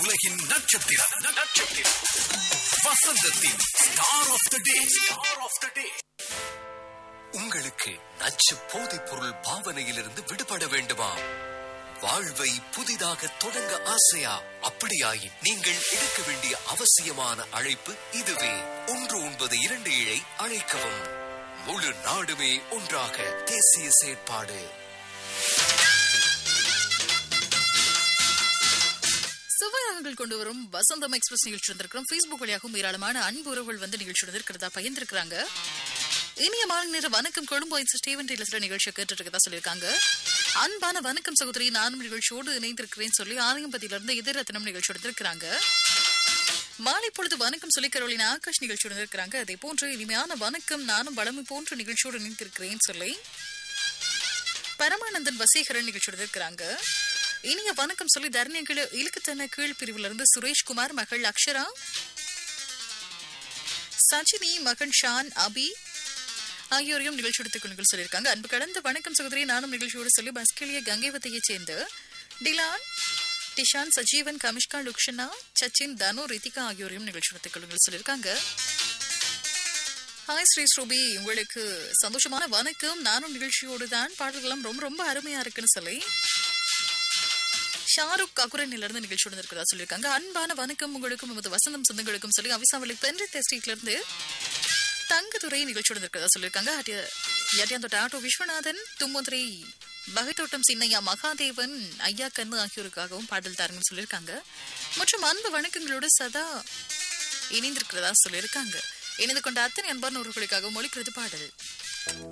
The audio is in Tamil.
உலகின் நட்சத்திரம் நட்சத்திரம் வசந்தத்தின் star of the day star of the day உங்களுக்கு நச்சு போதைப் பொருள் பாவனையிலிருந்து விடுபட வேண்டுமா வாழ்வை புதிதாக தொடங்க ஆசையா அப்படியாயின் நீங்கள் எடுக்க வேண்டிய அவசியமான அழைப்பு இதுவே ஒன்று ஒன்பது இரண்டு ஏழை அழைக்கவும் முழு நாடுமே ஒன்றாக தேசிய செயற்பாடு சுவையாகங்கள் கொண்டு வரும் வசந்தம் எக்ஸ்பிரஸ் நிகழ்ச்சி வந்திருக்கிறோம் Facebook வழியாகவும் ஏராளமான அன்பு உறவுகள் வந்து நிகழ்ச்சி இருக்கிறதா பகிர்ந்திருக்கிறாங்க இனிய மாலை நேர வணக்கம் கொழும்பு ஐந்து ஸ்டீவன் டெய்லர்ஸ்ல நிகழ்ச்சியை கேட்டுட்டு இருக்கதா சொல்லியிருக்காங்க அன்பான வணக்கம் சகோதரி நானும் நிகழ்ச்சியோடு இணைந்திருக்கிறேன் சொல்லி ஆரியம்பதியில இருந்து இதரத்தனம் நிகழ்ச்சி எடுத்திருக்கிறாங்க மாலை பொழுது வணக்கம் சொல்லி கரோலின் ஆகாஷ் நிகழ்ச்சியோடு இருக்கிறாங்க அதே போன்று இனிமையான வணக்கம் நானும் வளமை போன்ற நிகழ்ச்சியோடு இணைந்திருக்கிறேன் சொல்லி பரமானந்தன் வசீகரன் நிகழ்ச்சியோட இருக்கிறாங்க இனிய வணக்கம் சொல்லி தர்ணியங்கள் இழுக்குத்தன கீழ் பிரிவுல இருந்து சுரேஷ்குமார் மகள் அக்ஷரா சஜினி மகன் ஷான் அபி ஆகியோரையும் நிகழ்ச்சி எடுத்துக்கொண்டு சொல்லியிருக்காங்க அன்பு கடந்த வணக்கம் சகோதரி நானும் நிகழ்ச்சியோடு சொல்லி பஸ்கெலிய கங்கைவத்தையைச் சேர்ந்து டிலான் டிஷான் சஜீவன் கமிஷ்கா லுக்ஷனா சச்சின் தனு ரித்திகா ஆகியோரையும் நிகழ்ச்சி எடுத்துக்கொள்ளுங்கள் சொல்லியிருக்காங்க ஹாய் ஸ்ரீ ஸ்ரூபி உங்களுக்கு சந்தோஷமான வணக்கம் நானும் நிகழ்ச்சியோடு தான் பாடல்கள்லாம் ரொம்ப ரொம்ப அருமையா இருக்குன்னு சொல்லி ஷாருக் அகுரனில இருந்து நிகழ்ச்சியோடு இருக்கிறதா சொல்லியிருக்காங்க அன்பான வணக்கம் உங்களுக்கும் உமது வசந்தம் சொந்தங்களுக்கும் சொல்லி அவிசாவளி பென்ரித் ஸ்ட்ரீட்ல இருந்து தங்கதுரை நிகழ்ச்சியோடு இருக்கிறதா சொல்லியிருக்காங்க யட்டியாந்தோட்ட ஆட்டோ விஸ்வநாதன் தும்மதுரை பகைத்தோட்டம் சின்னையா மகாதேவன் ஐயா கண்ணு ஆகியோருக்காகவும் பாடல் தாருங்கன்னு சொல்லியிருக்காங்க மற்றும் அன்பு வணக்கங்களோடு சதா இணைந்திருக்கிறதா சொல்லியிருக்காங்க இணைந்து கொண்ட அத்தனை அன்பான உறவுகளுக்காக மொழிக்கிறது பாடல்